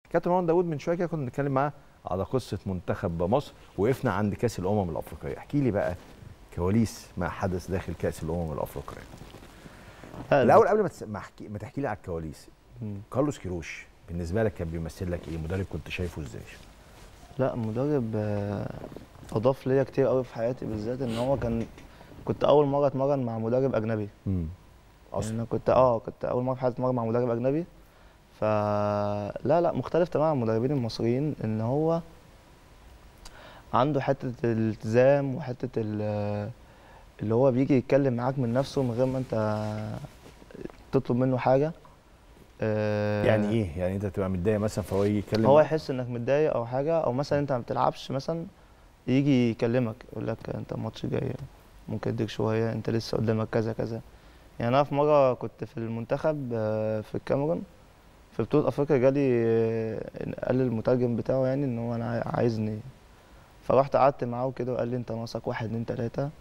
كابتن مروان داوود من شويه كده كنا بنتكلم معاه على قصه منتخب مصر وقفنا عند كاس الامم الافريقيه احكي لي بقى كواليس ما حدث داخل كاس الامم الافريقيه الاول قبل ما تس... ما, أحكي... ما تحكي لي على الكواليس مم. كارلوس كيروش بالنسبه لك كان بيمثل لك ايه مدرب كنت شايفه ازاي لا مدرب آه، اضاف ليا كتير قوي في حياتي بالذات ان هو كان كنت اول مره اتمرن مع مدرب اجنبي امم يعني اصلا انا كنت اه كنت اول مره في حياتي اتمرن مع مدرب اجنبي ف لا لا مختلف تماما عن المدربين المصريين ان هو عنده حته الالتزام وحته ال- اللي هو بيجي يتكلم معاك من نفسه من غير ما انت تطلب منه حاجه آه، يعني ايه يعني انت تبقى متضايق مثلا فهو يجي يتكلم هو معاك؟ يحس انك متضايق او حاجه او مثلا انت ما بتلعبش مثلا يجي يكلمك يقول لك انت الماتش جاي ممكن اديك شويه انت لسه قدامك كذا كذا يعني انا في مره كنت في المنتخب آه، في الكاميرون في بطوله افريقيا جالي آه، قال المترجم بتاعه يعني ان هو انا عاي- عايزني فرحت قعدت معاه وكده وقال لي انت ناقصك واحد اتنين تلاته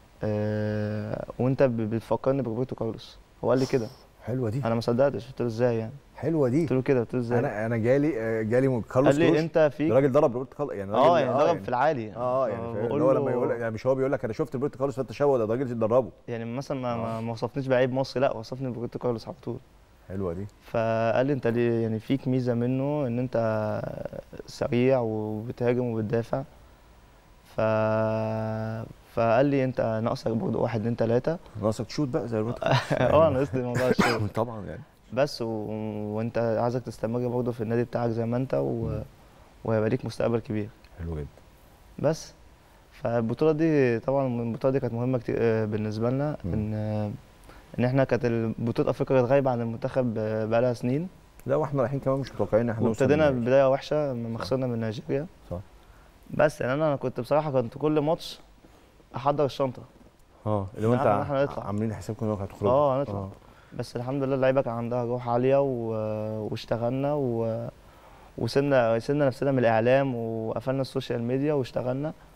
آه، وانت ب- بتفكرني بروبرتو كارلوس هو قال لي كده حلوه دي انا ما صدقتش قلت له ازاي يعني حلوه دي قلت له كده قلت له ازاي انا انا جالي آه، جالي من كارلوس قال لي كيروش انت فيك الراجل ضرب روبرت كارلوس يعني اه راجل- يعني ضرب في العالي اه يعني فاهم؟ بقول اللي هو لما له- يقول لك يعني مش هو بيقول لك انا شفت روبرت كارلوس فانت شوه ده الراجل تدربه يعني مثلا ما, ما, ما وصفنيش بعيب مصري لا وصفني بروبرتو كارلوس على طول حلوه دي فقال لي انت ليه يعني فيك ميزه منه ان انت سريع وبتهاجم وبتدافع ف فقال لي انت ناقصك برضه واحد اتنين تلاته ناقصك تشوت بقى زي روبرت كارلوس اه ناقصني موضوع الشغل طبعا يعني بس و... وانت عايزك تستمر برضه في النادي بتاعك زي ما انت و... وهيبقى ليك مستقبل كبير حلو جدا بس فالبطولة دي طبعا البطولة دي كانت مهمة كتير آه، بالنسبة لنا مم. ان آه، ان احنا كانت بطولة افريقيا كانت غايبة عن المنتخب آه، بقالها سنين لا واحنا رايحين كمان مش متوقعين ان احنا نوصل وابتدينا للنهائي. بداية وحشة لما خسرنا من نيجيريا صح. بس يعني انا كنت بصراحة كنت كل ماتش احضر الشنطة اه اللي انت إحنا- إحنا نطلع. عاملين حسابكم انكم هتخرجوا اه هنطلع بس الحمد لله اللعيبة كان عندها روح عالية و... واشتغلنا و... وسيبنا سيبنا نفسنا من الاعلام وقفلنا السوشيال ميديا واشتغلنا